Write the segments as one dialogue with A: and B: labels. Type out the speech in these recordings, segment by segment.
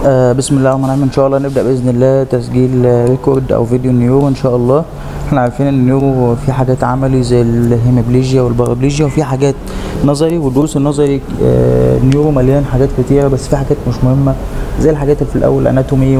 A: آه بسم الله الرحمن الرحيم ان شاء الله نبدا باذن الله تسجيل آه، ريكورد او فيديو نيورو ان شاء الله احنا عارفين ان النيورو في حاجات عملي زي الهيموبليجيا والبارابليجيا وفي حاجات نظري والدروس النظري آه النيورو مليان حاجات كتيره بس في حاجات مش مهمه زي الحاجات اللي في الاول الاناتومي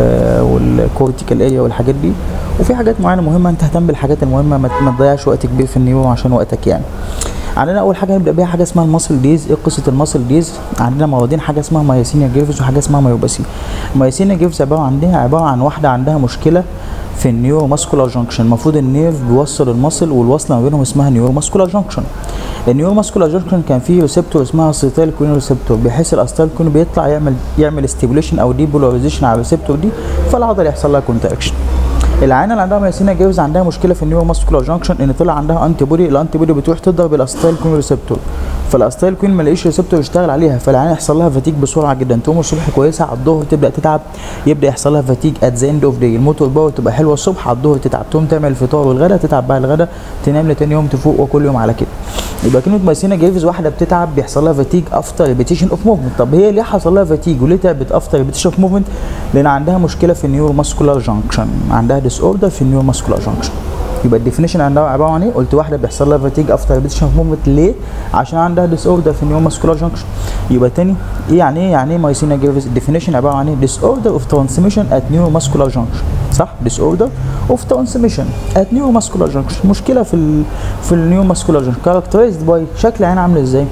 A: والكورتيكال اريا والحاجات دي وفي حاجات معينه مهمه انت اهتم بالحاجات المهمه ما ما تضيعش وقت كبير في النيورو عشان وقتك يعني عندنا اول حاجه نبدا بيها حاجه اسمها الماسل ديز ايه قصه الماسل ديز عندنا موادين حاجه اسمها مايسينيا جيرفز وحاجه اسمها مايوباسي مايسينيا جيرفز عباره عندها عباره عن واحده عندها مشكله في النيورو ماسكولار جانكشن المفروض النيرف بيوصل المصل والوصله ما بينهم اسمها نيورو ماسكولار جانكشن النيورو ماسكولار جانكشن كان فيه ريسبتور اسمها اسيتايل كوين ريسبتور بحيث الاستايل كوين بيطلع يعمل يعمل ستيبوليشن او ديبولاريزيشن على الريسبتور دي فالعضله يحصل لها كونتراكشن العينه اللي عندها مايسينا جيرفز عندها مشكله في النيورو ماسكولار جانكشن ان طلع عندها انتي بودي الانتي بودي بتروح تضرب الاستايل كوين ريسبتور فالاستايل كوين ما لقيش ريسبتور يشتغل عليها فالعينه يحصل لها فاتيج بسرعه جدا تقوم الصبح كويسه على الظهر تبدا تتعب يبدا يحصل لها فاتيج ات ذا اند اوف داي الموتور باور تبقى حلوه الصبح على الظهر تتعب تقوم تعمل الفطار والغدا تتعب بعد الغدا تنام لتاني يوم تفوق وكل يوم على كده يبقى كلمه مايسينا جيرفز واحده بتتعب بيحصل لها فاتيج افتر ريبيتيشن اوف موفمنت طب هي ليه حصل لها فاتيج وليه تعبت افتر ريبيتيشن اوف موفمنت لان عندها مشكله في النيورو ماسكولار جانكشن عندها ديس اوردر في النيورو ماسكولار جانكشن يبقى الديفينيشن عندها عباره عن ايه؟ قلت واحده بيحصل لها فاتيج افتر ريبيتيشن اوف موفمنت ليه؟ عشان عندها ديس اوردر في النيورو ماسكولار جانكشن يبقى تاني ايه يعني ايه يعني ايه مايسينا جيرفز الديفينيشن عباره عن ايه؟ ديس اوردر اوف ترانسميشن ات نيورو ماسكولار جانكشن صح؟ ديس اوردر اوف ترانسميشن ات نيورو ماسكولار جانكشن مشكله في ال في النيورو ماسكولار جانكشن كاركترايزد باي شكل عين عامل ازاي؟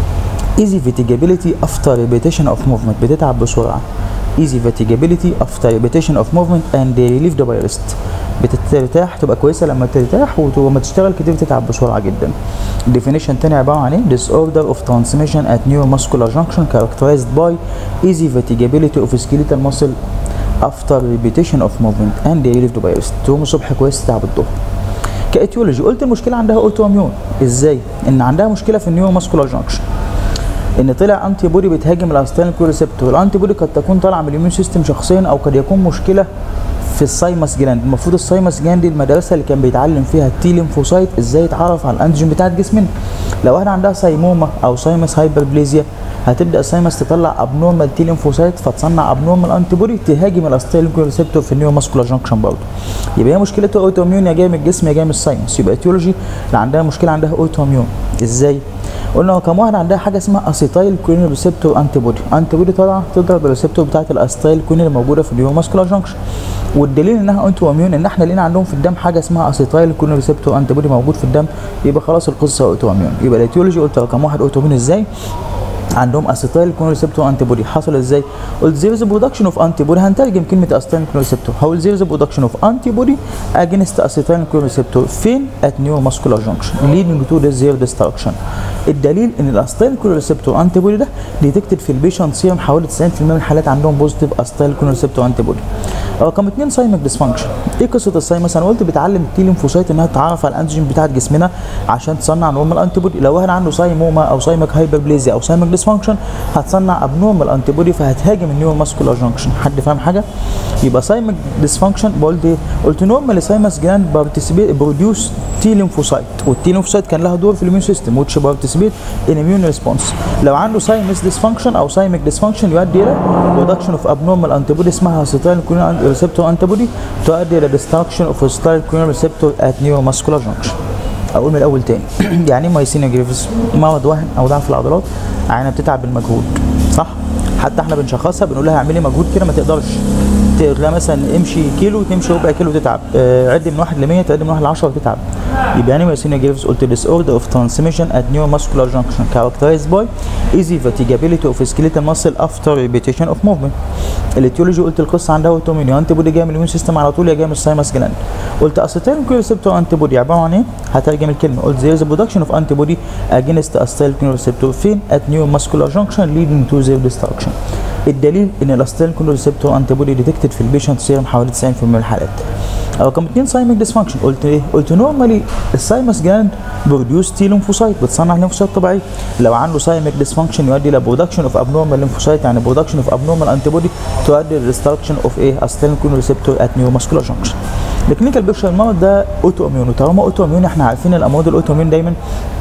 A: easy fatigability after repetition of movement بتتعب بسرعه easy fatigability after repetition of movement and they relieved by rest بترتاح تبقى كويسه لما ترتاح ولما تشتغل كتير تتعب بسرعه جدا definition تاني عباره عن ايه disorder of transmission at neuromuscular junction characterized by easy fatigability of skeletal muscle after repetition of movement and they relieved by rest تقوم الصبح كويس تتعب الظهر كايتيولوجي قلت المشكله عندها اوتو اميون ازاي ان عندها مشكله في النيورو ماسكولار جانكشن ان طلع انتي بودي بتهاجم الاستايل ريسبتور الانتي بودي قد تكون طالعه من الاميون سيستم شخصيا او قد يكون مشكله في السايمس جلاند المفروض السايمس جلاند دي المدرسه اللي كان بيتعلم فيها التي ليمفوسايت ازاي يتعرف على الانتيجين بتاعت جسمنا لو واحد عندها سايموما او سايمس هايبربليزيا هتبدا السايمس تطلع ابنورمال تي ليمفوسايت فتصنع ابنورمال انتي بودي تهاجم الاستايل ريسبتور في النيو ماسكولار جانكشن برضه يبقى هي مشكلتها اوتو اميون يا جايه من الجسم يا جايه من السايمس يبقى ايتيولوجي اللي عندها مشكله عندها اوتو اميون ازاي قلنا هو كم واحد عندها حاجه اسمها اسيتايل كوين ريسبتور انتي بودي انتي بودي طالعه تضرب الريسبتور بتاعت الاستايل كوين اللي موجوده في النيو ماسكولار جانكشن والدليل انها اوتو اميون ان احنا لقينا عندهم في الدم حاجه اسمها اسيتايل كوين ريسبتور انتي بودي موجود في الدم يبقى خلاص القصه اوتو اميون يبقى الايتيولوجي قلت رقم واحد اوتو اميون ازاي عندهم اسيتايل كون ريسبتور انتي بودي حصل ازاي؟ قلت زير از برودكشن اوف انتي بودي هنترجم كلمه اسيتايل كون ريسبتور هقول زير از برودكشن اوف انتي بودي اجينست اسيتايل كون ريسبتور فين؟ ات نيورو ماسكولار جانكشن ليدنج تو ذا زير ديستراكشن الدليل ان الاسيتايل كون ريسبتور انتي بودي ده ديتكتد في البيشنت سيرم حوالي 90% من الحالات عندهم بوزيتيف اسيتايل كون ريسبتور انتي بودي رقم اثنين سايمك ديسفانكشن ايه قصه السايمس انا قلت بتعلم التي ليمفوسايت انها تتعرف على الانتيجين بتاعت جسمنا عشان تصنع نورمال انتي بودي لو واحد عنده سايموما او سايمك هايبربليزيا او سايمك ديسفانكشن هتصنع ابنورمال انتي بودي فهتهاجم النيورو ماسكولار جانكشن حد فاهم حاجه يبقى سايمك ديسفانكشن قلت ايه قلت نورمال سايمس جلاند بارتيسيبيت بروديوس تي ليمفوسايت والتي ليمفوسايت كان لها دور في الاميون سيستم وتش بارتيسيبيت ان اميون ريسبونس لو عنده سايمس ديسفانكشن او سايمك ديسفانكشن يؤدي الى برودكشن اوف ابنورمال انتي بودي اسمها اسيتايل كولين ريسبتور انتي بودي تؤدي الى ديستراكشن اوف اسيتايل كولين ريسبتور ات نيورو ماسكولار جانكشن اقول من الاول تاني يعني ايه مايسينيا جريفيس مرض وهن او ضعف العضلات عينه بتتعب بالمجهود صح حتى احنا بنشخصها بنقول لها اعملي مجهود كده ما تقدرش تقول لها مثلا امشي كيلو تمشي ربع كيلو تتعب آه عد من 1 ل 100 تعد من 1 ل 10 وتتعب يبقى يعني مايسينيا جريفيس قلت ديس اوردر اوف ترانسميشن ات نيو ماسكولار جانكشن كاركترايزد باي ايزي فاتيجابيليتي اوف سكيليتال ماسل افتر ريبيتيشن اوف موفمنت الاتيولوجي قلت القصه عندها اوتوميون انتي بودي جايه من الاميون سيستم على طول يا جايه من السايمس جلاند قلت اسيتيل ريسبتور انتي بودي عباره عن ايه هترجم الكلمه قلت there is a production of antibody against acetyl receptor فين at neuromuscular junction leading to their destruction الدليل ان الاستيل كون ريسبتور انتي بودي ديتكتد في البيشنت سيرم حوالي 90% من الحالات رقم اثنين سايمك ديسفانكشن قلت ايه؟ قلت نورمالي السايمس جلاند بروديوس تي ليمفوسايت بتصنع ليمفوسايت طبيعيه لو عنده سايمك ديسفانكشن يؤدي الى برودكشن اوف ابنورمال ليمفوسايت يعني برودكشن اوف ابنورمال انتي بودي تؤدي للديستركشن اوف ايه؟ استيل كون ريسبتور ات نيوروماسكولار جانكشن الكلينيكال بيكشر المرض ده اوتو اميون وطالما اوتو اميون احنا عارفين الامراض الاوتو اميون دايما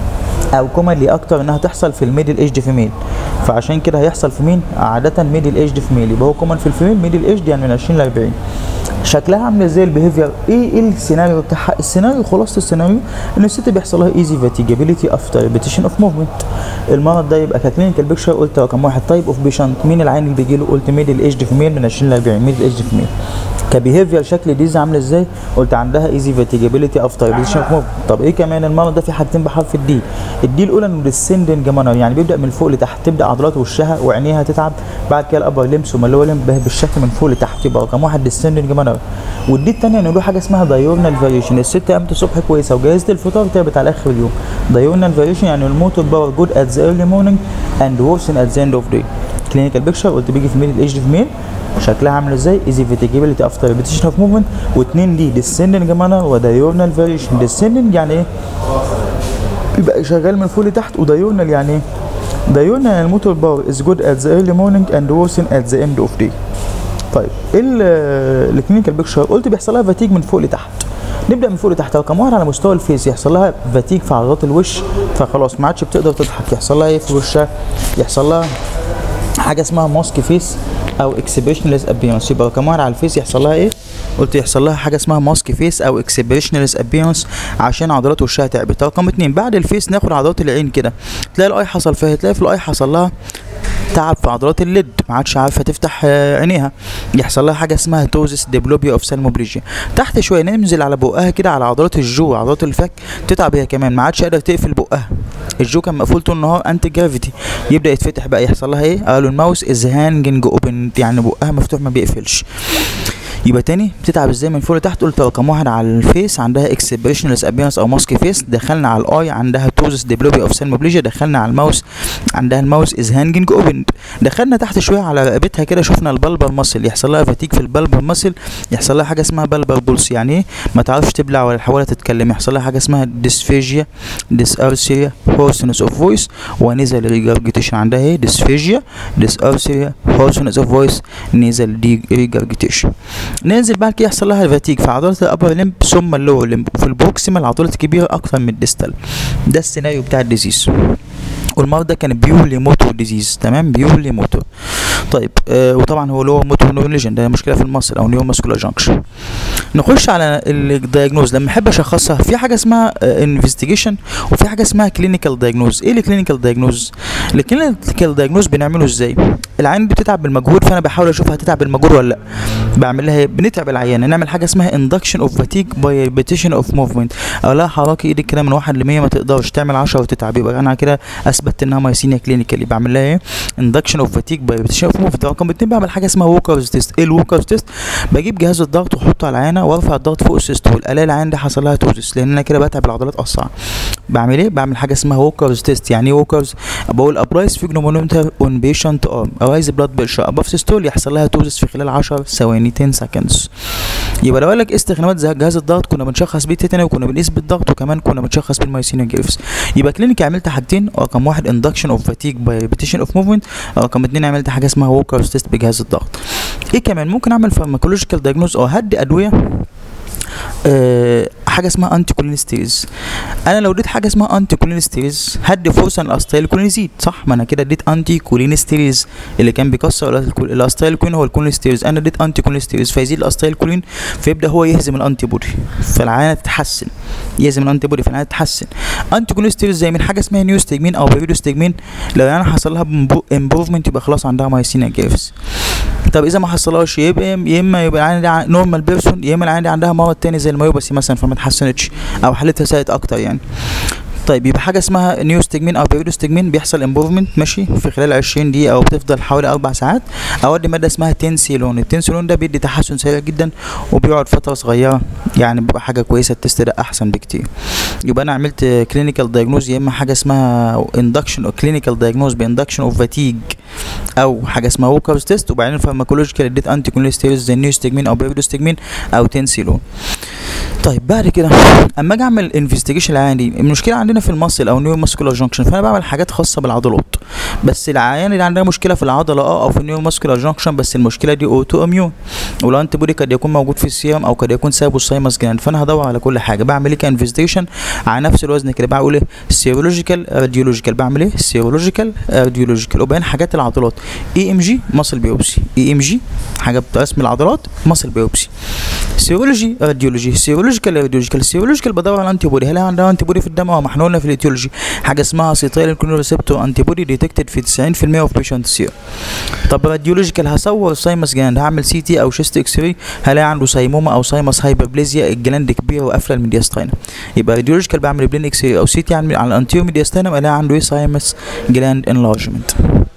A: او كومنلي اكتر انها تحصل في الميدل ايجد فيميل فعشان كده هيحصل في مين عاده ميدل ايجد فيميل يبقى هو كومن في الفيميل ميدل ايجد يعني من 20 ل 40 شكلها عامله ازاي البيهيفير ايه ايه السيناريو بتاعها السيناريو خلاصه السيناريو ان الست بيحصل لها ايزي فاتيجابيلتي افتر ريبيتيشن اوف موفمنت المرض ده يبقى ككلينيكال بيكشر قلت رقم واحد تايب اوف بيشنت مين العين اللي بيجي له قلت ميدل ايجد فيميل من 20 ل 40 ميدل ايجد فيميل كبيهيفير شكل ديز عامله ازاي قلت عندها ايزي فاتيجابيلتي افتر ريبيتيشن اوف موفمنت طب ايه كمان المرض ده في حاجتين بحرف الدي الدي الاولى انه ديسندنج مانر يعني بيبدا من فوق لتحت تبدا عضلات وشها وعينيها تتعب بعد كده الابر ليمس ثم اللور ليمس بالشكل من فوق لتحت يبقى رقم واحد ديسندنج مانر والدي الثانيه انه له حاجه اسمها دايورنال فاريشن الست قامت الصبح كويسه وجهزت الفطار تعبت على اخر اليوم دايورنال فاريشن يعني الموتور باور جود ات ذا ايرلي مورنينج اند ورسن ات ذا اند اوف داي كلينيكال بيكشر قلت بيجي في ميل ايج في ميل شكلها عامل ازاي ايزي فيتيجابيلتي افتر ريبيتيشن اوف موفمنت واثنين دي ديسندنج مانر ودايورنال فاريشن ديسندنج يعني ايه بيبقى شغال من فوق لتحت ودايورنال يعني ايه دايورنال يعني الموتور باور از جود ات ذا ايرلي مورنينج اند ورسن ات ذا اند اوف داي طيب ايه الكلينيكال بيكشر قلت بيحصل لها فاتيج من فوق لتحت نبدا من فوق لتحت رقم واحد على مستوى الفيس يحصل لها فاتيج في عضلات الوش فخلاص ما عادش بتقدر تضحك يحصل لها ايه في وشها يحصل لها حاجه اسمها ماسك فيس او اكسبريشنلس ابيرنس يبقى رقم واحد على الفيس يحصل لها ايه قلت يحصل لها حاجه اسمها ماسك فيس او اكسبريشنلس ابيرنس عشان عضلات وشها تعبت رقم اتنين بعد الفيس ناخد عضلات العين كده تلاقي الاي حصل فيها تلاقي في الاي حصل لها تعب في عضلات الليد ما عادش عارفه تفتح عينيها يحصل لها حاجه اسمها توزس ديبلوبيا اوف سالموبريجيا تحت شويه ننزل على بقها كده على عضلات الجو عضلات الفك تتعب هي كمان ما عادش قادره تقفل بقها الجو كان مقفول طول النهار انتي جرافيتي يبدا يتفتح بقى يحصل لها ايه قالوا الماوس از هانجنج اوبن يعني بقها مفتوح ما بيقفلش يبقى تاني بتتعب ازاي من فوق لتحت قلت رقم واحد على الفيس عندها اكسبريشنلس ابيرنس او ماسك فيس دخلنا على الاي عندها توزس ديبلوبي اوف سالموبليجيا دخلنا على الماوس عندها الماوس از هانجنج اوبن دخلنا تحت شويه على رقبتها كده شفنا البلبر ماسل يحصل لها فاتيك في البلبر ماسل يحصل لها حاجه اسمها بلبر بولس يعني ايه ما تعرفش تبلع ولا ولا تتكلم يحصل لها حاجه اسمها ديسفيجيا ديسارسيا هورسنس اوف فويس ونزل ريجارجيتيشن عندها ايه ديسفيجيا ديسارسيا هورسنس اوف فويس نزل دي ريجارجيتيشن ننزل بعد كده يحصل لها فاتيج في عضله الابر لمب ثم اللور لمب وفي البروكسيمال العضلات الكبيره اكتر من الديستال ده السيناريو بتاع الديزيز والمرض ده كان بيورلي موتور ديزيز تمام بيورلي موتور طيب آه وطبعا هو لو موتور نورليجن ده مشكله في المصل او نيو ماسكولار جانكشن نخش على الدايجنوز لما احب اشخصها في حاجه اسمها انفستيجيشن آه وفي حاجه اسمها كلينيكال دايجنوز ايه الكلينيكال دايجنوز الكلينيكال دايجنوز بنعمله ازاي العين بتتعب بالمجهود فانا بحاول اشوف هتتعب بالمجهود ولا لا بعمل لها بنتعب العيانه نعمل حاجه اسمها اندكشن اوف فاتيج باي ريبيتيشن اوف موفمنت او لا حركي ايدك كده من 1 ل 100 ما تقدرش تعمل 10 وتتعب يبقى انا كده اثبت انها مايسينيا كلينيكالي بعمل لها ايه اندكشن اوف فاتيج باي ريبيتيشن اوف موفمنت رقم 2 بعمل حاجه اسمها ووكرز تيست ايه الووكرز تيست بجيب جهاز الضغط واحطه على العينه وارفع الضغط فوق السيستول الاقي العين دي حصل لها توزس لان انا كده بتعب العضلات اسرع بعمل ايه بعمل حاجه اسمها ووكرز تيست يعني ايه ووكرز بقول ابرايز فيجنومونومتر اون بيشنت ارم ارايز بلاد بريشر اباف سيستول يحصل لها توزس في خلال 10 ثواني 10 سكندز يبقى لو قال لك استخدامات زي جهاز الضغط كنا بنشخص بيه تيتاني وكنا بنقيس بالضغط وكمان كنا بنشخص بالمايسينيا جريفز يبقى كلينيك عملت حاجتين رقم واحد اندكشن اوف فاتيج باي ريبيتيشن اوف موفمنت رقم اتنين عملت حاجه اسمها ووكرز تيست بجهاز الضغط ايه كمان ممكن اعمل فارماكولوجيكال دايجنوز او هدي ادويه أه حاجه اسمها انتي كولينستيريز انا لو اديت حاجه اسمها انتي كولينستيريز هدي فرصه ان الاستايل كولين يزيد صح ما انا كده اديت انتي كولينستيريز اللي كان بيكسر الاستايل كولين هو الكولينستيريز انا اديت انتي كولينستيريز فيزيد الاستايل كولين فيبدا هو يهزم الانتي بودي فالعينه تتحسن يهزم الانتي بودي فالعينه تتحسن انتي كولينستيريز زي من حاجه اسمها نيوستجمين او بيريدوستجمين لو انا حصل لها امبروفمنت يبقى خلاص عندها مايسينيا جيفز طب اذا ما حصلهاش يبقى يا اما يبقى العينه دي نورمال بيرسون يا اما العينه دي عندها مرض تاني زي الميوباسي مثلا فما اتحسنتش او حالتها ساءت اكتر يعني طيب يبقى حاجه اسمها نيوستجمين او بيريدوستجمين بيحصل امبروفمنت ماشي في خلال 20 دقيقه او بتفضل حوالي اربع ساعات اودي ماده اسمها تنسيلون التنسيلون ده بيدي تحسن سريع جدا وبيقعد فتره صغيره يعني بيبقى حاجه كويسه التست ده احسن بكتير يبقى انا عملت كلينيكال دايجنوز يا اما حاجه اسمها اندكشن او كلينيكال دايجنوز باندكشن اوف فاتيج او حاجه اسمها ووكرز تيست وبعدين فارماكولوجيكال اديت انتي كوليستيريز زي نيوستجمين او بيريدوستجمين او تنسيلون طيب بعد كده اما اجي اعمل انفستيجيشن العيان دي المشكله عندنا في المصل او نيو ماسكولار جانكشن فانا بعمل حاجات خاصه بالعضلات بس العيان اللي عندها مشكله في العضله اه او في النيو ماسكولار جانكشن بس المشكله دي اوتو اميون والانتي بودي قد يكون موجود في السيرم او قد يكون سابو السايمس جلاند فانا هدور على كل حاجه بعمل ايه كانفستيجيشن على نفس الوزن كده بقول ايه سيرولوجيكال راديولوجيكال بعمل ايه سيرولوجيكال راديولوجيكال وبين حاجات العضلات اي ام جي ماسل بيوبسي اي ام جي حاجه برسم العضلات ماسل بيوبسي سيرولوجي راديولوجي سيرولوجيكال راديولوجيكال سيرولوجيكال بدور على انتي بودي هل عندها انتي بودي في الدم اه ما احنا قلنا في الايتيولوجي حاجه اسمها سيتايل ريسبتور انتي بودي ديتكتد في 90% اوف بيشنت سير طب راديولوجيكال هصور سايمس جلاند هعمل سي تي او شيست اكس راي هلاقي عنده سايموما او سايمس هايبربليزيا الجلاند كبيره وقافله الميدياستاينا يبقى راديولوجيكال بعمل بلين اكس راي او سي تي على الانتيو ميدياستاينا الاقي عنده ايه سايمس جلاند انلارجمنت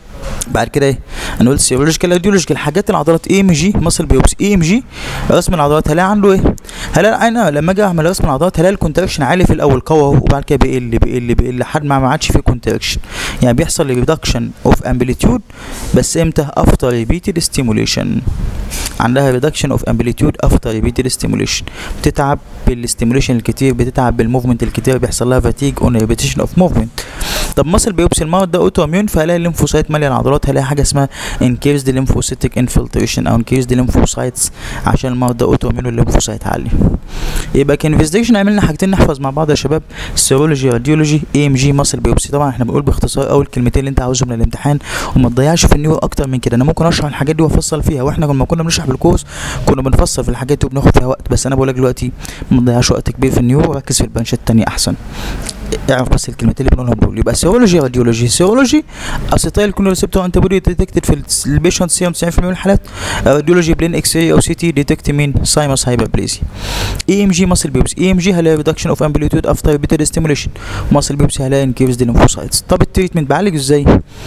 A: بعد كده ايه انا قلت سيرولوجيكال راديولوجيكال حاجات العضلات اي ام جي ماسل بيوبسي اي ام جي رسم العضلات هلاقي عنده ايه هلاقي انا لما اجي اعمل رسم العضلات هلاقي الكونتراكشن عالي في الاول قوي اهو وبعد كده بيقل بيقل بيقل لحد ما ما عادش فيه كونتراكشن يعني بيحصل ريدكشن اوف امبليتيود بس امتى افتر ريبيتد ستيموليشن عندها ريدكشن اوف امبليتيود افتر ريبيتد ستيموليشن بتتعب بالستيموليشن الكتير بتتعب بالموفمنت الكتير بيحصل لها فاتيج اون ريبيتيشن اوف موفمنت طب ماسل بيوبسي المرض ده اوتو اميون فهلاقي الليمفوسايت ماليه العضلات هلاقي حاجه اسمها انكيرزد ليمفوسيتك انفلتريشن او انكيرزد ليمفوسايتس عشان المرض ده اوتو اميون الليمفوسايت عالي يبقى كانفستيجيشن عملنا حاجتين نحفظ مع بعض يا شباب سيرولوجي راديولوجي اي ام جي ماسل بيوبسي طبعا احنا بنقول باختصار اول كلمتين اللي انت عاوزهم من الامتحان وما تضيعش في النيو اكتر من كده انا ممكن اشرح الحاجات دي وافصل فيها واحنا لما كنا بنشرح بالكورس كنا بنفصل في الحاجات دي وبناخد فيها وقت بس انا بقول لك دلوقتي ما تضيعش وقت كبير في النيو وركز في البنشات التانية احسن اعرف بس الكلمتين اللي بنقولهم دول يبقى سيرولوجي راديولوجي سيرولوجي اسيتايل كون ريسبتور انتي بودي ديتكتد في البيشنت سيرم 90% من الحالات راديولوجي بلين اكس راي او سي تي ديتكت مين سايمس هايبربليزي اي ام جي ماسل بيبس اي ام جي هلاقي ريدكشن اوف امبليتيود افتر ريبيتد ستيموليشن ماسل بيبس هلاقي انكيرز ليمفوسايتس طب التريتمنت بعالج ازاي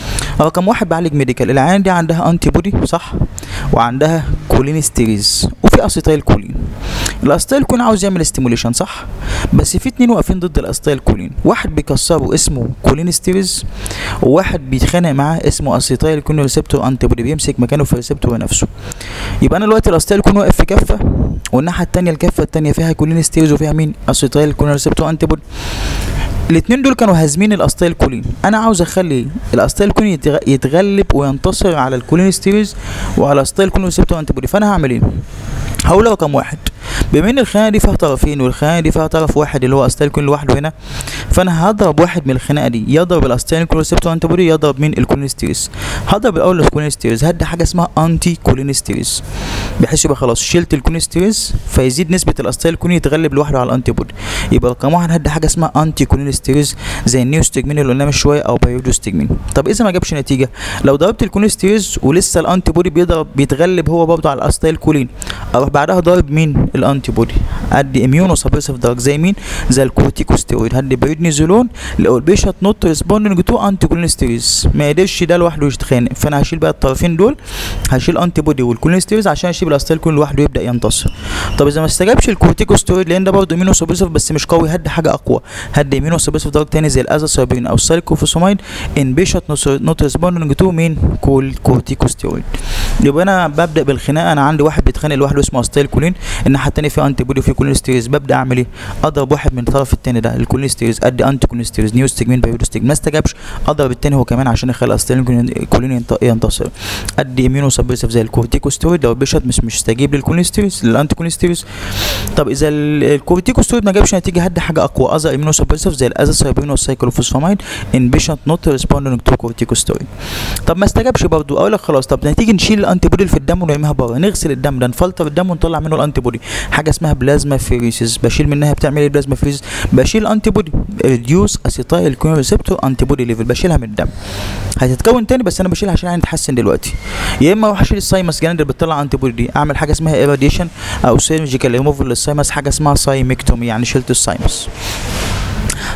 A: رقم واحد بعالج ميديكال العيان دي عندها انتي بودي صح وعندها كولينستيريز وفي اسيتايل كولين الاسيتايل كولين عاوز يعمل ستيموليشن صح بس في اتنين واقفين ضد الاسيتايل كولين واحد بيكسره اسمه كولينستيريز وواحد بيتخانق معاه اسمه اسيتايل كولين ريسبتور انتي بودي بيمسك مكانه في الريسبتور نفسه يبقى انا دلوقتي الاسيتايل كولين واقف في كفه والناحيه التانية الكفه التانية فيها كولينستيريز وفيها مين اسيتايل كولين ريسبتور انتي بودي الاثنين دول كانوا هازمين الاستايل كولين انا عاوز اخلي الاستايل كولين يتغ- يتغلب وينتصر على الكولينستيريز وعلى الاستايل كولين ريسبتور انتي بودي فانا هعمل ايه هقول رقم واحد بما ان الخناقه دي فيها طرفين والخناقه دي فيها طرف واحد اللي هو استايل كولين لوحده هنا فانا هضرب واحد من الخناقه دي يضرب الاستايل كولين ريسبتور انتي بودي يضرب مين الكولينستيريز هضرب الاول الكولينستيريز هدي حاجه اسمها انتي كولينستيريز بحيث يبقى خلاص شلت الكولينستيريز فيزيد نسبه الاستايل كولين يتغلب لوحده على الانتي بودي يبقى رقم واحد هدي حاجه اسمها انتي كولينستيريز زي النيوستجمين اللي قلناه من شويه او بايودوستجمين طب اذا ما جابش نتيجه لو ضربت الكولينستيريز ولسه الانتي بودي بيضرب بيتغلب هو برضه على الاستايل كولين اروح بعدها ضارب مين الانتي بودي ادي اميونو سبريسيف دراج زي مين زي الكورتيكوستيرويد هدي بريدنيزولون لو البيشنت نوت ريسبوندنج تو انتي كولينستيريز ما قدرش ده لوحده يتخانق فانا هشيل بقى الطرفين دول هشيل انتي بودي والكولينستيريز عشان اشيل الاستايل كولين لوحده يبدا ينتصر طب اذا ما استجابش الكورتيكوستيرويد لان ده برضه اميونو سبريسيف بس مش قوي هدي حاجه اقوى هدي اميونو سبريسيف دراج تاني زي الازاسايبين او السايكوفوسومايد ان بيشنت نوت ريسبوندنج تو مين كول كورتيكوستيرويد يبقى انا ببدا بالخناقه انا عندي واحد بيتخانق لوحده اسمه استايل كولين الناحيه الثانيه فيه انتي بودي وفيه كولينستيريز ببدا اعمل ايه اضرب واحد من الطرف الثاني ده الكولينستيريز ادي انتي كولينستيريز نيوستجمين بايودوستجمين ما استجابش اضرب الثاني هو كمان عشان يخلي استايل كولين ينت- ينتصر ادي اميونو سبريسيف زي الكورتيكوستيرويد لو البيشنت مش مش استجيب للكولينستيريز للانتي كولينستيريز طب اذا ال- الكورتيكوستيرويد ما جابش نتيجه هدي حاجه اقوى اذر اميونو سبريسيف زي الازاسايبين والسايكلوفوسفامايد ان بيشنت نوت ريسبوندنج تو كورتيكوستيرويد طب ما استجابش برضه اقول لك خلاص طب نتيجه نشيل الانتي بودي اللي في الدم ونرميها بره نغسل الدم ده نفلتر الدم ونطلع منه الانتي بودي حاجه اسمها بلازما فيريسيس بشيل منها بتعمل ايه البلازما فيريسيس بشيل الانتي بودي ريديوس اسيتايل كون ريسبتور انتي بودي ليفل بشيلها من الدم هتتكون تاني بس انا بشيلها عشان يعني تتحسن دلوقتي يا اما اروح اشيل السايمس جلاند اللي بتطلع انتي بودي دي اعمل حاجه اسمها ايراديشن او سيرجيكال ريموفل للسايمس حاجه اسمها سايمكتومي يعني شلت السايمس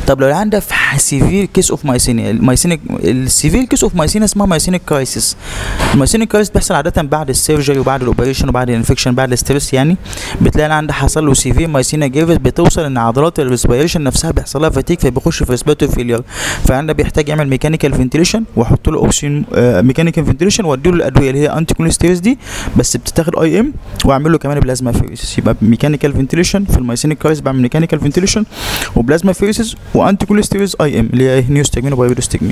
A: طب لو العيان ده في سيفير كيس اوف مايسينيا المايسينيك السيفير كيس اوف مايسينيا اسمها مايسينيك كرايسيس المايسينيك كرايسيس بيحصل عاده بعد السيرجري وبعد الاوبريشن وبعد الانفكشن بعد الاسترس يعني بتلاقي العيان ده حصل له سيفير مايسينيا جيفس بتوصل ان عضلات الريسبيريشن نفسها بيحصل لها فاتيك فبيخش في ريسبيرتوري فيلير فالعيان ده بيحتاج يعمل ميكانيكال فنتيليشن واحط له اوبشن ميكانيكال فنتيليشن وادي له الادويه اللي هي انتي كوليستيريز دي بس بتتاخد اي ام واعمل له كمان بلازما فيريسيس يبقى ميكانيكال فنتيليشن في المايسينيك كرايس بعمل ميكانيكال فنتيليشن وبلازما فيريسيس وانتي كوليستيريز اي ام اللي هي نيوستجمين وبايبروستجمين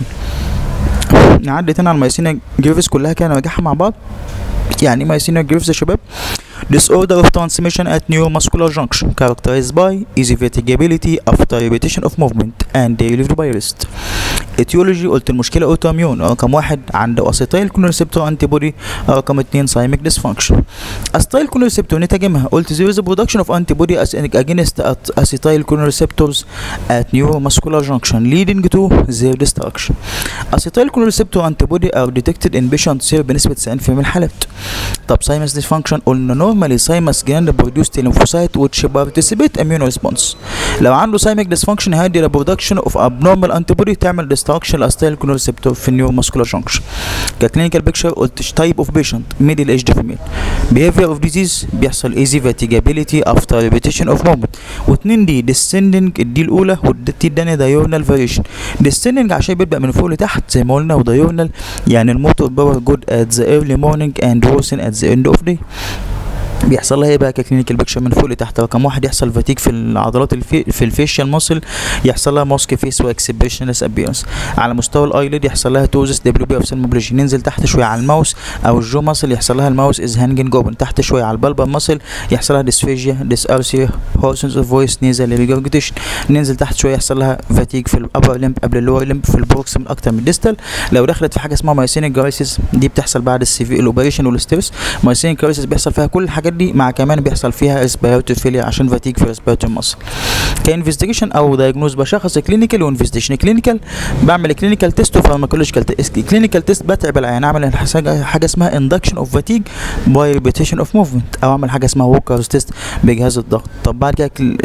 A: نعدي تاني على المايسينيا جريفس كلها كده نراجعها مع بعض يعني مايسينيا جريفس يا شباب disorder of transmission at neuromuscular junction characterized by easy fatigability after repetition of movement and relieved by rest etiology قلت المشكلة اوتوميون رقم واحد عنده اسيتايل كونرسبتور انتي بودي رقم اتنين سايميك ديسفانكشن اسيتايل كونرسبتور نتاجمها قلت there is a production of antibody against acetyl receptors at neuromuscular junction leading to their destruction acetyl receptor antibody are detected in patient سير بنسبة 90% من الحالات طب سايمس ديسفانكشن قلنا normally thymus gland produce lymphocyte which participate immune response لو عنده thymic dysfunction هيدي production of abnormal antibody تعمل destruction لاستايل receptor في النيوروماسكولار junction ككلينيكال بيكتشر قلت type of patient middle aged female behavior of disease بيحصل easy fatigability after repetition of movement واتنين دي descending الدي الاولى والدي الثانيه diurnal variation descending عشان بيبدا من فوق لتحت زي ما قلنا وديورنال يعني الموتور باور جود at the early morning and worsen at the end of day بيحصل لها ايه بقى ككلينيكال بيكشر من فوق لتحت رقم واحد يحصل فاتيك في العضلات الفي في الفيشيال ماسل يحصل لها ماسك فيس واكسبريشنلس ابيرنس على مستوى الايليد يحصل لها توزس دبليو بي اوف سيلموبليجي ننزل تحت شويه على الماوس او الجو ماسل يحصل لها الماوس از هانجن جوبن تحت شويه على البلبا ماسل يحصل لها ديسفيجيا ديس ارسيا هورسنس اوف فويس نيزل ريجورجيتيشن ننزل تحت شويه يحصل لها فاتيك في الابر لمب قبل اللور لمب في البروكسيمال اكتر من الديستال لو دخلت في حاجه اسمها مايسينيك جرايسيس دي بتحصل بعد السيفي الاوبريشن والستريس مايسينيك جرايسيس بيحصل فيها كل الحاجات دي مع كمان بيحصل فيها ريسبيراتوري فيليا عشان فاتيك في ريسبيراتوري ماسل كانفستيجيشن او دايجنوز بشخص كلينيكال وانفستيجيشن كلينيكال بعمل كلينيكال تيست وفارماكولوجيكال تيست كلينيكال تيست بتعب العيان اعمل حاجه اسمها اندكشن اوف فاتيج باي ريبيتيشن اوف موفمنت او اعمل حاجه اسمها ووكرز تيست بجهاز الضغط طب بعد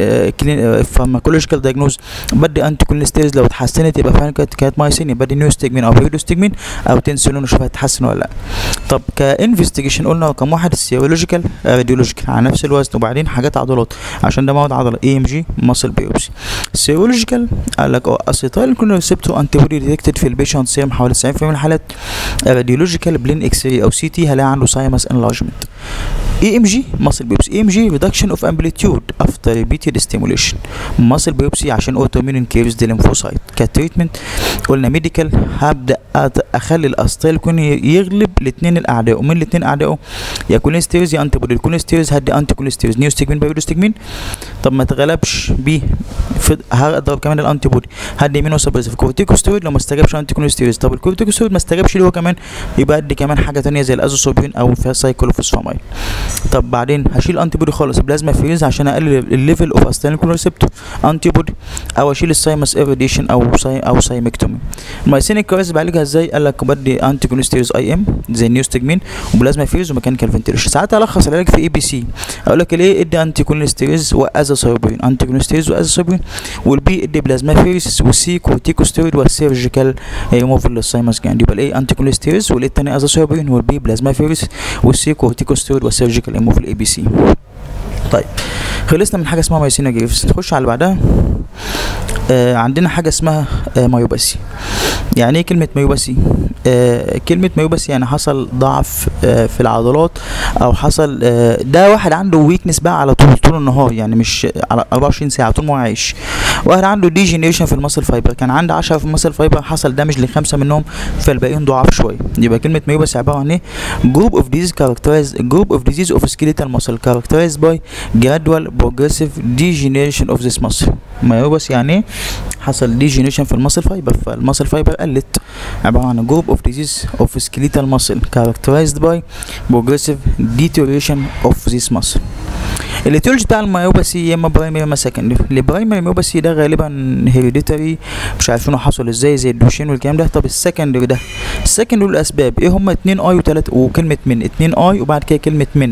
A: كده فارماكولوجيكال دايجنوز بدي انتي كوليستيرز لو اتحسنت يبقى فعلا كانت كانت مايسينيا بدي نيوستجمين او بيودوستجمين او تنسولين اشوف هتتحسن ولا لا طب كانفستيجيشن قلنا رقم واحد السيرولوجيكال راديولوجيكال على نفس الوزن وبعدين حاجات عضلات عشان ده مواد عضله اي ام جي ماسل بيوبسي سيرولوجيكال قال لك اسيتايل كونرسبتور انتي بودي ديتكتد في البيشنت سيرم حوالي 90% من الحالات راديولوجيكال بلين اكس راي او سي تي هلاقي عنده سايمس انلارجمنت اي ام جي ماسل بيوبسي اي ام جي ريدكشن اوف امبليتيود افتر ريبيتد ستيموليشن ماسل بيوبسي عشان اوتوميون كيرز دي ليمفوسايت كتريتمنت قلنا ميديكال هبدا اخلي الاستايل يكون يغلب الاثنين الاعداء ومن الاثنين اعدائه يا كوليستيرز يا انتي بودي الكوليستيرز هدي انتي كوليستيرز نيوستجمين بايودوستجمين طب ما تغلبش بيه هضرب كمان الانتي بودي هدي مينو سبريسيف كورتيكوستيرويد لو ما استجابش انتي كوليستيرز طب الكورتيكوستيرويد ما استجابش ليه هو كمان يبقى ادي كمان حاجه ثانيه زي الازوسوبين او سايكلوفوسفامايد طب بعدين هشيل انتي بودي خالص بلازما فريز عشان اقلل الليفل اوف استانيل ريسبتور انتي بودي او اشيل السايمس ايروديشن او ساي او سايمكتومي المايسينيك كويس بعالجها ازاي قال لك بدي انتي كوليستيرز اي ام زي النيوستجمين وبلازما فريز وميكانيكال فنتيليشن ساعات الخص العلاج في اي بي سي اقول لك ليه ادي انتي كوليستيرز وازاسوبين انتي كوليستيرز وازاسوبين والبي ادي بلازما فيريس والسي كورتيكوستيرويد والسيرجيكال ريموفل للسايمس جاند يبقى الايه انتي كوليستيرز والايه الثاني ازاسوبين والبي بلازما فيريس والسي كورتيكوستيرويد والسيرجيكال ريموفل اي بي سي طيب خلصنا من حاجه اسمها مايسينا جريفز نخش على اللي بعدها آه عندنا حاجه اسمها آه مايوباسي يعني ايه كلمه مايوباسي آه كلمه مايوباسي يعني حصل ضعف آه في العضلات او حصل آه ده واحد عنده ويكنس بقى على طول طول النهار يعني مش على 24 ساعه طول ما هو عايش واحد عنده ديجنريشن في المسل فايبر كان عنده 10 في المسل فايبر حصل دامج لخمسه منهم فالباقيين ضعاف شويه يبقى كلمه مايوباسي عباره عن ايه جروب اوف ديزيز كاركترايز جروب اوف ديزيز اوف سكيليتال ماسل كاركترايز باي جرادوال بروجريسيف ديجنريشن اوف ذيس ماسل مايوباسي يعني ايه حصل ديجنريشن في المسل فايبر فالمسل فايبر قلت عباره عن جروب اوف ديزيز اوف سكيليتال ماسل كاركترايزد باي بروجريسيف ديتوريشن اوف ذيس ماسل الاتيولوجي بتاع المايوباسي يا اما برايمري يا اما سكندري البرايمري مايوباسي ده غالبا هيريديتري مش عارفينه حصل ازاي زي الدوشين والكلام ده طب السكندري ده السكندري الاسباب ايه هما اتنين اي وتلات وكلمه من اتنين اي وبعد كده كلمه من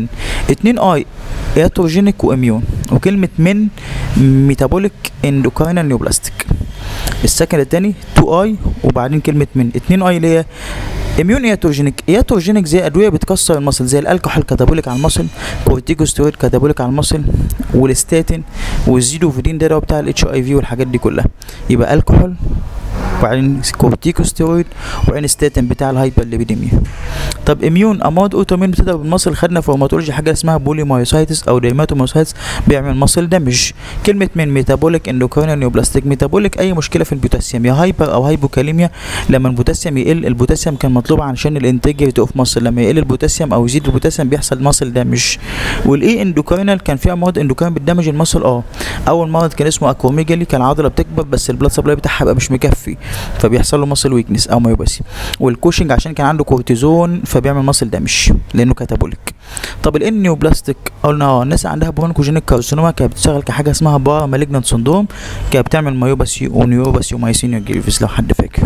A: اتنين اي ياتروجينيك واميون وكلمة من ميتابوليك اندوكاينال نيوبلاستيك السكن التاني 2 اي وبعدين كلمة من اتنين اي اللي هي اميون اياتروجينيك اياتروجينيك زي ادويه بتكسر المصل زي الكحول كاتابوليك على المصل كورتيكوستيرويد كاتابوليك على المصل والستاتين والزيدوفيدين ده اللي هو بتاع الاتش اي في والحاجات دي كلها يبقى الكحول وبعدين كورتيكوستيرويد وبعدين ستاتين بتاع الهايبر ليبيديميا طب اميون امراض اوتومين بتضرب المصل خدنا في روماتولوجي حاجه اسمها بوليمايوسايتس او ديرماتومايوسايتس بيعمل مصل دمج كلمه من ميتابوليك اندوكرينال نيوبلاستيك ميتابوليك اي مشكله في البوتاسيوم يا هايبر او هايبوكاليميا لما البوتاسيوم يقل البوتاسيوم كان مطلوب عشان الانتجريتي اوف مصل لما يقل البوتاسيوم او يزيد البوتاسيوم بيحصل مصل دمج والاي اندوكرينال كان فيها امراض اندوكرين بتدمج المصل اه اول مرض كان اسمه اكروميجالي كان العضله بتكبر بس البلاد سبلاي بتاعها بقى مش مكفي فبيحصل له مصل ويكنس او مايوباسي والكوشنج عشان كان عنده كورتيزون فبيعمل مصل دمج لانه كاتابوليك طب الانيوبلاستيك قلنا اه الناس عندها برونكوجينيك كارسينوما كانت بتشتغل كحاجه اسمها بارا مالجنانت سندروم كانت بتعمل مايوباسي ونيوباسي ومايسينيا جريفيس لو حد فاكر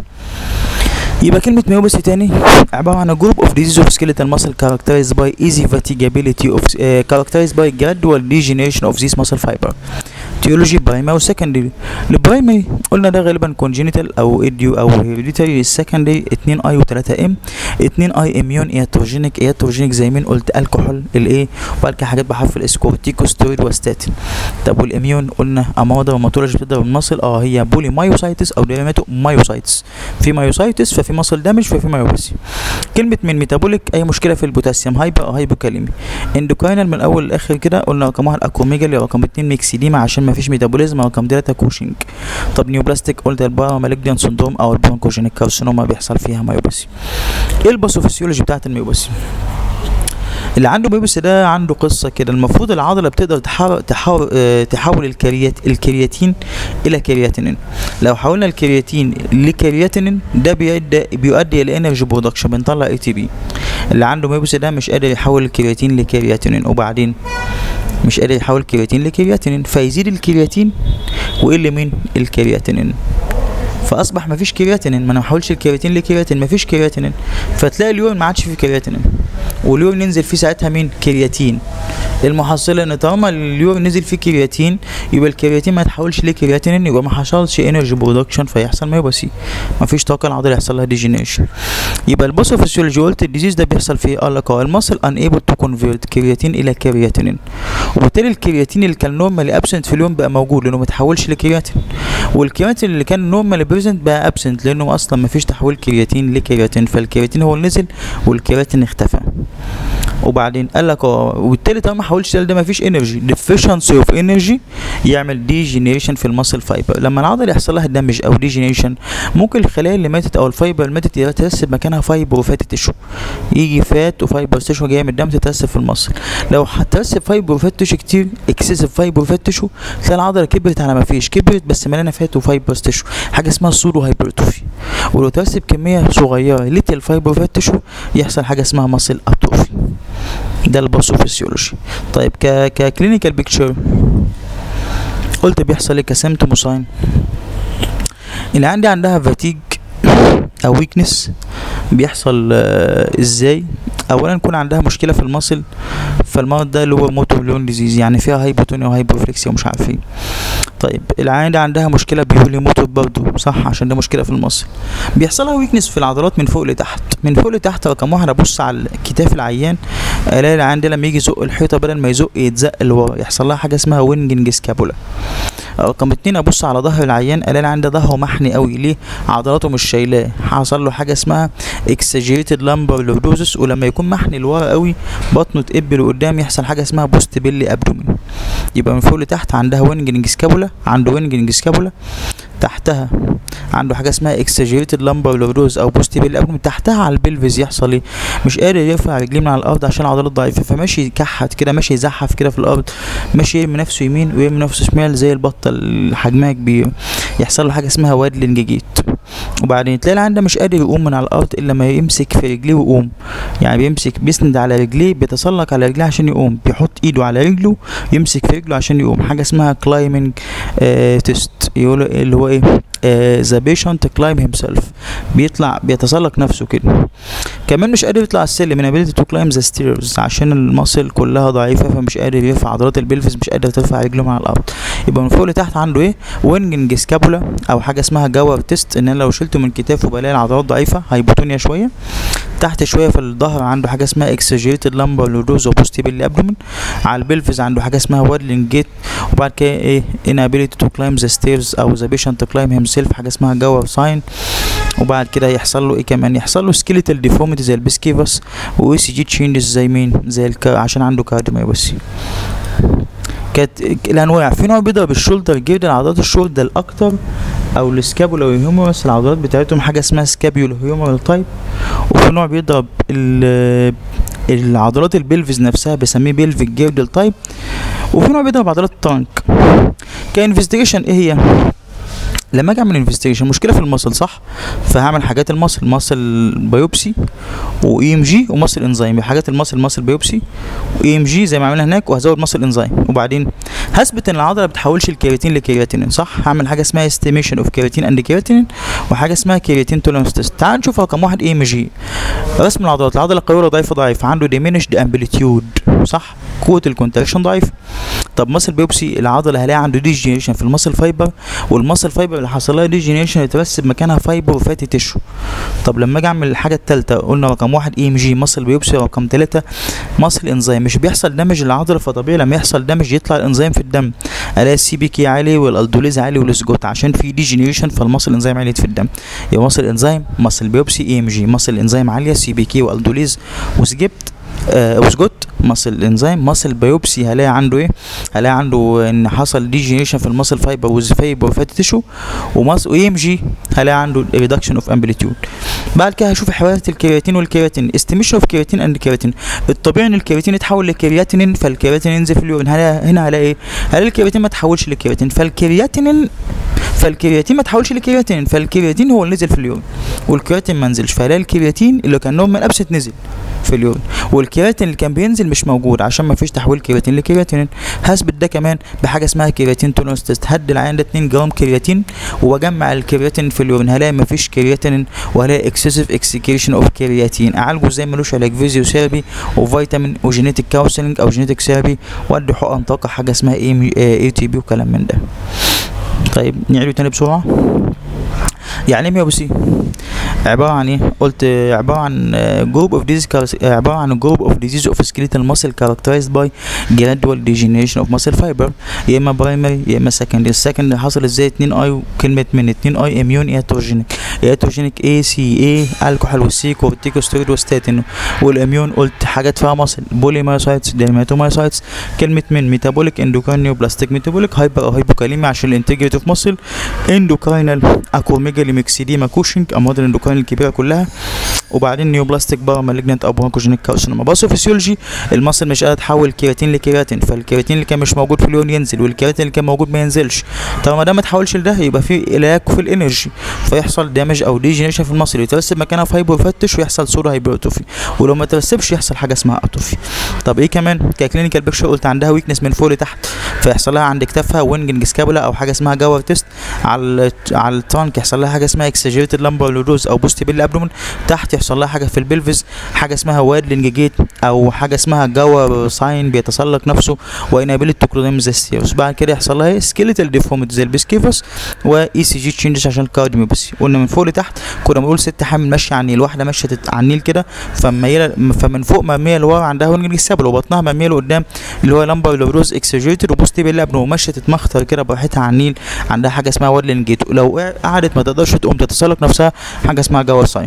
A: يبقى كلمة ميوباسي تاني عبارة عن a group of disease of skeletal muscle characterized by easy fatigability of uh, characterized by gradual degeneration of this muscle fiber تيولوجي برايمري وسكندري البرايمري قلنا ده غالبا كونجينيتال او ايديو او هيريديتاري السكندري 2 اي و3 ام 2 اي اميون اياتروجينيك اياتروجينيك زي مين قلت الكحول الايه وبعد كده حاجات بحرف الاس كورتيكوستيرويد وستاتين طب والاميون قلنا امراض روماتولوجي بتضرب المصل اه هي بولي مايوسايتس او ديرماتو مايوسايتس في مايوسايتس ففي مصل دامج ففي مايوباسي كلمه من ميتابوليك اي مشكله في البوتاسيوم هايبر او هايبوكاليمي اندوكاينال من الاول للاخر كده قلنا رقم واحد اكروميجالي رقم اتنين ميكسيديما عشان ما فيش ميتابوليزم رقم تلاته كوشنج طب نيوبلاستيك قلت البارا مالجنان سندروم او البرونكوجينيك كارسينوما بيحصل فيها مايوباسي ايه الباثوفيسيولوجي بتاعت الميوباسي اللي عنده ميوبس ده عنده قصه كده المفروض العضله بتقدر تحاول تحاول اه تحول الكريات الكرياتين الى كرياتينين لو حولنا الكرياتين لكرياتينين ده بيؤدي بيؤدي الى انرجي برودكشن بنطلع اي تي بي اللي عنده ميوبس ده مش قادر يحول الكرياتين لكرياتينين وبعدين مش قادر يحول الكرياتين لكرياتينين فيزيد الكرياتين ويقل مين الكرياتينين فاصبح مفيش كرياتينين ما انا محولش الكرياتين لكرياتين مفيش كرياتينين فتلاقي اليورين ما عادش فيه كرياتينين واليورين ينزل فيه ساعتها مين كرياتين المحصله ان طالما اليورين نزل فيه كرياتين يبقى الكرياتين ما يتحولش لكرياتينين يبقى ما حصلش انرجي برودكشن فيحصل مايوباسي مفيش طاقه العضله يحصل لها ديجينيشن يبقى الباثوفيسيولوجي قلت الديزيز ده بيحصل في ايه قال لك المصل ان ايبل تو كونفيرت كرياتين الى كرياتينين وبالتالي الكرياتين اللي كان نورمالي ابسنت في اليوم بقى موجود لانه ما تحولش لكرياتين والكرياتين اللي كان نورمالي بريزنت بقى ابسنت لانه اصلا ما فيش تحويل كرياتين لكرياتين فالكرياتين هو اللي نزل والكرياتين اختفى وبعدين قال لك اه وبالتالي طالما ما حولش ده ما فيش انرجي ديفيشنسي اوف انرجي يعمل ديجينيريشن في المسل فايبر لما العضله يحصل لها دمج او ديجينيريشن ممكن الخلايا اللي ماتت او الفايبر اللي ماتت ترسب مكانها فايبر وفات تيشو يجي فات وفايبر تيشو جايه من الدم تترسب في المصل لو هترسب فايبر وفات تيشو كتير اكسسيف فايبر وفات تيشو تلاقي العضله كبرت على ما فيش كبرت بس مليانه فات وفايبر تيشو حاجه اسمها سودو هايبرتروفي ولو ترسب كميه صغيره ليتل فايبر وفات تيشو يحصل حاجه اسمها ماسل اتروفي ده الباثوفيسيولوجي طيب ك ككلينيكال بيكتشر قلت بيحصل ايه كسيمتوموساين اللي عندي عندها فاتيج او ويكنس بيحصل آه ازاي اولا يكون عندها مشكله في المصل فالمرض ده اللي هو موتور ديزيز يعني فيها هايبوتونيا وهايبوفليكسيا ومش عارف ايه طيب العيان ده عندها مشكله بيولي موتور برضه صح عشان ده مشكله في المصل بيحصل لها ويكنس في العضلات من فوق لتحت من فوق لتحت رقم واحد ابص على كتاف العيان الاقي العيان ده لما يجي يزق الحيطه بدل ما يزق يتزق لورا يحصل لها حاجه اسمها وينجنج سكابولا رقم اتنين ابص على ظهر العيان الاقي العيان ده ظهره محني قوي ليه عضلاته مش شايلاه حصل له حاجه اسمها اكسجيريتد لامبر لوردوزس ولما يكون محني لورا قوي بطنه تقب لقدام يحصل حاجه اسمها بوست بيلي ابدومين يبقى من فوق لتحت عندها وينجنج سكابولا عنده وينجنج سكابولا تحتها عنده حاجه اسمها اكسجيريتد لامبر لوردوز او بوست بيلي ابدومين تحتها على البلفز يحصل ايه مش قادر يرفع رجليه من على الارض عشان العضلات ضعيفه فماشي يكحت كده ماشي يزحف كده في الارض ماشي يرمي نفسه يمين ويرمي نفسه شمال زي البطه اللي حجمها كبير يحصل له حاجه اسمها وادلنج جيت وبعدين تلاقي العيان ده مش قادر يقوم من على الارض الا ما يمسك في رجليه ويقوم يعني بيمسك بيسند على رجليه بيتسلق على رجليه عشان يقوم بيحط ايده على رجله يمسك في رجله عشان يقوم حاجه اسمها كلايمنج آه تيست يقول اللي هو ايه ذا بيشنت كلايم هيم سيلف بيطلع بيتسلق نفسه كده كمان مش قادر يطلع السلم من ability to climb the stairs عشان المصل كلها ضعيفه فمش قادر يرفع عضلات البلفس مش قادر ترفع رجله من على الارض يبقى من فوق لتحت عنده ايه وينجنج سكابولا او حاجه اسمها جاور تيست ان انا لو شلته من كتافه بلاقي العضلات ضعيفه هايبوتونيا شويه تحت شويه في الظهر عنده حاجه اسمها اكسجيريتد لامبر لودوز وبوستيبل ابدومن على البلفز عنده حاجه اسمها وادلنج جيت وبعد كده ايه inability to climb the stairs او the patient to climb himself حاجه اسمها جاور ساين وبعد كده يحصل له ايه كمان يحصل له سكيليتال ديفورميتي زي البسكيفس واي سي جي تشينجز زي مين زي الكا عشان عنده كارديوميوباثي كانت الانواع في نوع بيضرب الشولدر جدا عضلات الشولدر الاكتر او السكابولا والهيومرس العضلات بتاعتهم حاجه اسمها سكابيول هيومرال تايب وفي نوع بيضرب ال- العضلات البلفز نفسها بسميه بيلفيك جيردل تايب وفي نوع بيضرب عضلات التانك كانفستيجيشن ايه هي لما اجي اعمل انفستيجيشن مشكله في المصل صح فهعمل حاجات المصل مصل بايوبسي واي ام جي ومصل انزيم حاجات المصل مصل بايوبسي واي ام جي زي ما عملنا هناك وهزود مصل انزيم وبعدين هثبت ان العضله بتحولش الكيراتين لكيراتين صح هعمل حاجه اسمها استيميشن اوف كيراتين اند كيراتين وحاجه اسمها كيراتين تولرنس تيست تعال نشوف رقم واحد اي ام جي رسم العضلات العضله القويه ضعيفه ضعيف عنده ديمينشد امبليتيود صح قوه الكونتراكشن ضعيف طب ماسل بيوبسي العضله هلاقي عنده ديجنريشن في الماسل فايبر والماسل فايبر اللي حصل لها ديجنريشن يترسب مكانها فايبر وفاتي تيشو طب لما اجي اعمل الحاجه الثالثه قلنا رقم واحد اي ام جي ماسل بيوبسي رقم ثلاثه ماسل انزيم مش بيحصل دمج للعضله فطبيعي لما يحصل دمج يطلع الانزيم في الدم الاقي السي بي كي عالي والالدوليز عالي والسجوت عشان في ديجنريشن فالماسل انزيم عالي في الدم يبقى ماسل انزيم ماسل بيوبسي اي ام جي ماسل انزيم عاليه سي بي كي والدوليز وسجبت آه وسجوت ماسل انزيم ماسل بايوبسي هلاقي عنده ايه هلاقي عنده ان حصل ديجنريشن في الماسل فايبر والفايبر وفاتي تيشو وماس واي ام جي هلاقي عنده ريدكشن اوف امبليتيود بعد كده هشوف حوالات الكرياتين والكيراتين استيميشن اوف كيراتين اند كيراتين الطبيعي ان الكيراتين يتحول لكرياتينين فالكيراتين ينزل في اليورين هلا- هنا هلاقي ايه هلاقي الكيراتين ما تحولش لكيراتين فالكرياتينين فالكرياتين ما تحولش لكرياتين فالكرياتين هو اللي نزل في اليورين والكرياتين ما نزلش فهلاقي الكرياتين اللي كان نورمال ابسط نزل في اليورين والكرياتين اللي كان بينزل مش موجود عشان ما فيش تحويل كرياتين لكرياتين هثبت ده كمان بحاجه اسمها كرياتين تولرنس تيست هدي العيان ده 2 جرام كرياتين واجمع الكرياتين في اليورين هلاقي ما فيش كرياتين وهلاقي اكسسيف اكسكريشن اوف كرياتين اعالجه ازاي ملوش علاج فيزيوثيرابي وفيتامين وجينيتك كونسلنج او جينيتك ثيرابي وادي حقن طاقه حاجه اسمها اي تي بي وكلام من ده طيب نعيده تاني بسرعه يعني ايه ميوبسي عباره عن ايه قلت آه، عباره عن جروب اوف ديزيز عباره عن جروب اوف ديزيز اوف سكيليتال ماسل كاركترايزد باي جرادوال ديجنريشن اوف ماسل فايبر يا اما برايمري يا اما سكندري السكندري حصل ازاي 2 اي وكلمه من 2 اي اميون ياتروجينيك ياتروجينيك اي سي اي الكحول والسيك والتيكوستيرويد والستاتين والاميون قلت حاجات فيها ماسل بوليمايسايتس ديرماتومايسايتس كلمه من ميتابوليك اندوكاينيو بلاستيك ميتابوليك هايبر او هايبوكاليميا عشان الانتجريتي اوف ماسل اندوكاينال اكوميجالي ميكسيديما كوشنج امراض الاندوكاين الكبيره كلها وبعدين نيوبلاستيك بارا مالجنت او برونكوجينيك كارسينوما باثوفيسيولوجي المصل مش قادر تحول كيراتين لكيراتين فالكيراتين اللي كان مش موجود في اليون ينزل والكيراتين اللي كان موجود ما ينزلش طب ما ده ما تحولش لده يبقى في علاج في الانرجي فيحصل دامج او ديجنريشن في المصل يترسب مكانها فايبر يفتش ويحصل صوره هايبرتروفي ولو ما ترسبش يحصل حاجه اسمها اتروفي طب ايه كمان ككلينيكال بيكشر قلت عندها ويكنس من فوق لتحت فيحصل لها عند كتافها وينجنج سكابولا او حاجه اسمها جاور تيست على ال- على الترانك يحصل لها حاجه اسمها اكسجريتد لامبر لودوز او بوستي بيل ابدومن تحت يحصل لها حاجه في البلفز حاجه اسمها وادلنج جيت او حاجه اسمها جاور ساين بيتسلق نفسه وانابيلت توكلوديم زيستيوس بعد كده يحصل لها سكيليتال ديفورميتي زي البسكيفوس واي سي جي تشينجز عشان الكارديوميوباثي قلنا من فوق لتحت كنا بنقول ست حامل ماشيه على النيل واحده ماشيه تت- على النيل كده فميله فمن فوق مميه لورا عندها وينجنج سكابولا وبطنها مميه لقدام اللي هو لامبر لودوز اكسجريتد وبوستي بيل ابدومن وماشيه تتمخطر كده براحتها على النيل عندها حاجه اسمها وادلنج جيت لو قعدت ما تقدرش تقوم تتسلق نفسها حاجه اسمها جاور ساين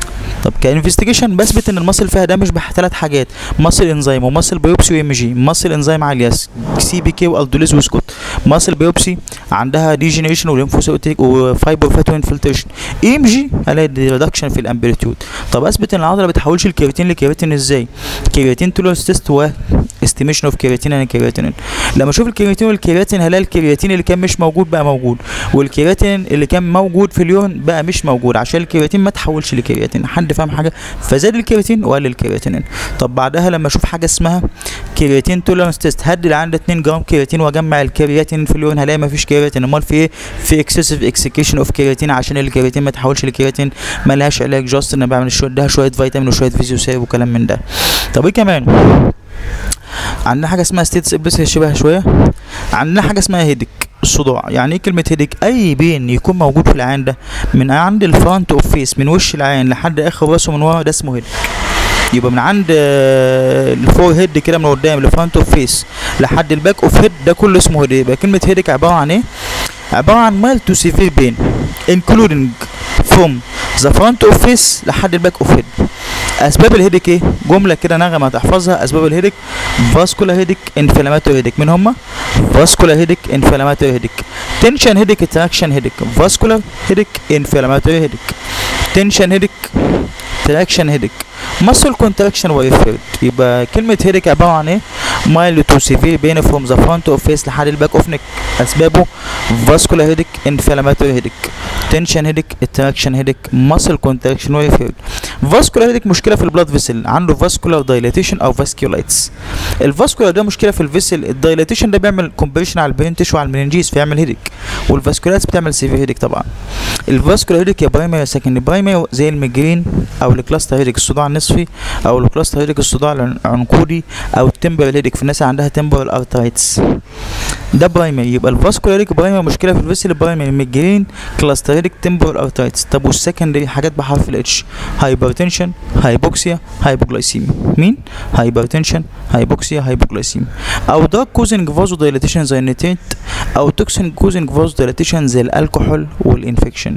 A: طب كانفستيجيشن بثبت ان المصل فيها دامج بثلاث حاجات مصل انزيم ومصل بيوبسي وام جي مصل انزيم عاليه سي بي كي والدوليز وسكوت مصل بيوبسي عندها ديجنريشن وليمفوسيتيك وفايبر فاتو انفلتريشن اي ام جي هلاقي ريدكشن في الامبليتيود طب اثبت ان العضله ما بتحولش الكرياتين لكرياتين ازاي كرياتين تولرنس تيست و استيميشن اوف كرياتين اند كرياتين لما اشوف الكرياتين والكرياتين هلاقي الكرياتين اللي كان مش موجود بقى موجود والكرياتين اللي كان موجود في اليون بقى مش موجود عشان الكرياتين ما تحولش لكرياتين حد فاهم حاجه فزاد الكرياتين وقل الكرياتين طب بعدها لما اشوف حاجه اسمها كرياتين تولرنس تيست هدي اللي عنده 2 جرام كرياتين واجمع الكرياتين في اليورين هلاقي مفيش كرياتين امال في ايه في اكسسيف اكسكيشن اوف كرياتين عشان الكرياتين ما تحولش لكرياتين ملهاش علاج جاست انا بعمل شويه ده شويه فيتامين وشويه فيزيوثيرابي وكلام من ده طب ايه كمان عندنا حاجه اسمها ستيتس ابلس شبه شويه عندنا حاجه اسمها هيدك الصداع يعني ايه كلمه هيدك اي بين يكون موجود في العين ده من عند الفرونت اوف فيس من وش العين لحد اخر راسه من ورا ده اسمه هيدك يبقى من عند الفور هيد كده من قدام لفرونت اوف فيس لحد الباك اوف هيد ده كله اسمه هيد يبقى كلمه هيدك عباره عن ايه عباره عن مايل تو سيفير بين including from the front of face لحد الباك اوف هيد اسباب الهيدك ايه جمله كده نغمه تحفظها اسباب الهيدك فاسكولار هيدك انفلاماتوري هيدك مين هما فاسكولار هيدك انفلاماتوري هيدك تنشن هيدك تراكشن هيدك فاسكولار هيدك انفلاماتوري هيدك تنشن هيدك تراكشن هيدك muscle contraction وريفيرد يبقى كلمة هيدك عبارة عن ايه؟ mild to severe pain from the front of face لحد الباك اوف نيك أسبابه vascular headache inflammatory headache tension headache attraction headache muscle contraction وريفيرد vascular headache مشكلة في البلاد فيسل عنده vascular dilatation أو vasculitis الفاسكولار ده مشكلة في الفيسل الدايلاتيشن ده بيعمل كومبريشن على البرين تيشو على المننجيز فيعمل هيدك والفاسكولايتس بتعمل سيفير هيدك طبعا الفاسكولار هيدك يا برايمري يا سكند برايمري زي الميجرين او الكلاستر هيدك الصداع النصفي او الكلاستر هيدك الصداع العنقودي او التمبرال هيدك في الناس اللي عندها تمبرال ارترايتس ده برايمري يبقى الفاسكولار هيدك برايمري مشكله في الفيسل برايمري ميجرين كلاستر هيدك تمبرال ارترايتس طب والسكندري حاجات بحرف الاتش هايبرتنشن هايبوكسيا هايبوغلايسيميا مين هايبرتنشن هايبوكسيا هايبوغلايسيميا او دراج كوزنج فازو دايلاتيشن زي النيتريت او توكسين كوزنج فازو دايلاتيشن زي الكحول والانفكشن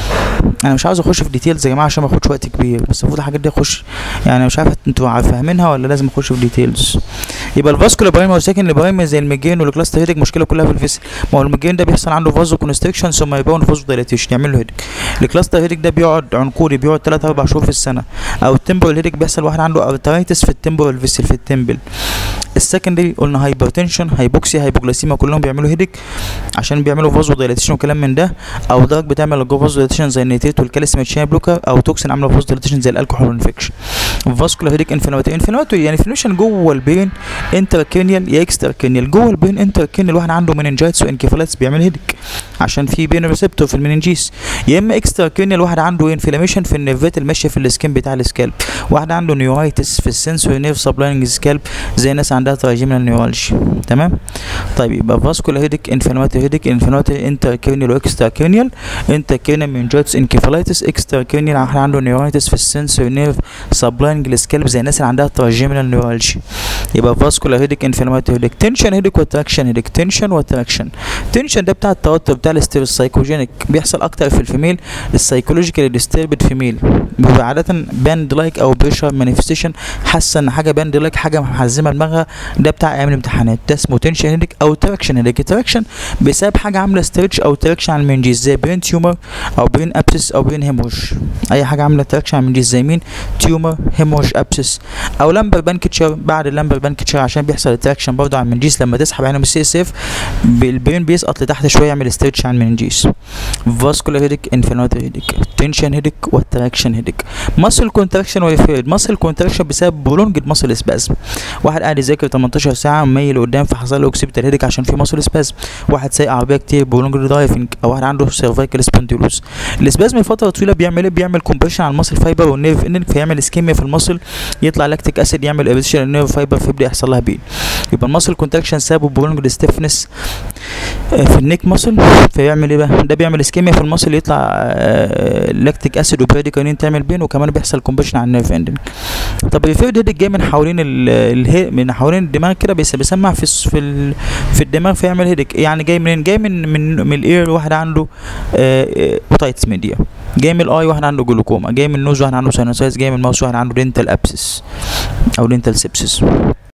A: انا مش عاوز اخش في ديتيلز يا جماعه عشان ما اخدش وقت كبير بس المفروض الحاجات دي اخش يعني مش عارف انتوا فاهمينها ولا لازم اخش في ديتيلز يبقى الفاسكولار برايمر والسكند برايمر زي الميجين والكلاستر هيدك مشكله كلها في الفيسل ما هو الميجين ده بيحصل عنده فازو كونستريكشن ثم يبون فازو دايلاتيشن يعمل له هيدك الكلاستر هيدك ده بيقعد عنقودي بيقعد 3 4 شهور في السنه او التمبرال هيدك بيحصل واحد عنده ارترايتس في التمبرال فيسل في التمبل السكندري قلنا هايبرتنشن هايبوكسيا هايبوغلاسيميا كلهم بيعملوا هيدك عشان بيعملوا فازو دايلاتيشن وكلام من ده او دراج بتعمل جو فازو دايلاتيشن زي النيتريت والكالسيوم تشين بلوكر او توكسين عامله فازو دايلاتيشن زي الكحول والانفكشن فاسكولار هيدك انفلاماتوري انفلاماتوري يعني انفلاميشن جوه البين انتركينيال يا اكستركينيال جوه البين انتركينيال واحد عنده مننجايتس وانكيفالايتس بيعمل هيدك عشان في بين ريسبتور في المننجيس يا اما اكستركينيال واحد عنده انفلاميشن في النيرفات الماشيه في السكين بتاع السكالب واحد عنده نيورايتس في السنسوري نيرف سبلاينج سكالب زي ناس عندها تراجيمال نيورالجي تمام طيب يبقى فاسكولار هيدك انفلاماتوري هيدك انفلاماتوري انتركينيال واكستركينيال انتركينيال مننجايتس انكيفالايتس اكستركينيال واحد عنده نيورايتس في السنسوري نيرف سبلاينج السكالب زي الناس اللي عندها تراجيمال نيورالجي يبقى فاسكولار هيدك انفلاماتوري هيدك تنشن هيدك وتراكشن هيدك تنشن وتراكشن تنشن ده بتاع التوتر بتاع الاستيرس سايكوجينيك بيحصل اكتر في الفيميل السايكولوجيكال ديستربد فيميل بيبقى عاده باند لايك او بريشر مانيفستيشن حاسه ان حاجه باند لايك حاجه محزمه دماغها ده بتاع ايام الامتحانات ده اسمه تنشن هيدك او تراكشن هيدك تراكشن بسبب حاجه عامله ستريتش او تراكشن على المنجيز زي برين تيومر او برين ابسس او برين هيموج اي حاجه عامله تراكشن على المنجيز زي مين تيومر هيموج ابسس او لامبر بانكتشر بعد اللامبر بانكتشر عشان بيحصل تراكشن برضه على المنجيز لما تسحب عينه من السي اس اف البرين بيسقط لتحت شويه يعمل ستريتش على المنجيز فاسكولار هيدك انفلاماتوري هيدك تنشن هيدك والتراكشن هيدك ماسل كونتراكشن وريفيرد ماسل كونتراكشن بسبب برولونجد ماسل سبازم واحد قاعد يذاكر 18 ساعه مميل لقدام فحصل له اوكسيبيتال هيدك عشان في ماسل سبازم واحد سايق عربيه كتير برولونجد درايفنج او واحد عنده سيرفايكال سبونديلوز السبازم لفتره طويله بيعمل ايه بيعمل كومبريشن على الماسل فايبر والنيرف اندنج فيعمل اسكيميا في الماسل يطلع لاكتيك اسيد يعمل اريتيشن للنيرف فايبر فيبدا يحصل لها بين يبقى الماسل كونتراكشن سببه برولونجد ستيفنس في النيك ماسل فيعمل ايه بقى ده بيعمل اسكيميا في الماسل يطلع لاكتيك اسيد وبريديكانين تعمل بين وكمان بيحصل كومبريشن على النيرف اندنج طب الريفيرد هيدك جاي من حوالين ال من حوالين الدماغ كده بيسمع في في ال في الدماغ فيعمل هيدك يعني جاي منين جاي من من من الاير واحد عنده اوتايتس ميديا جاي من الاي واحد عنده جلوكوما جاي من النوز واحد عنده ساينوسايتس جاي من الماوس واحد عنده دينتال ابسس او دينتال سيبسس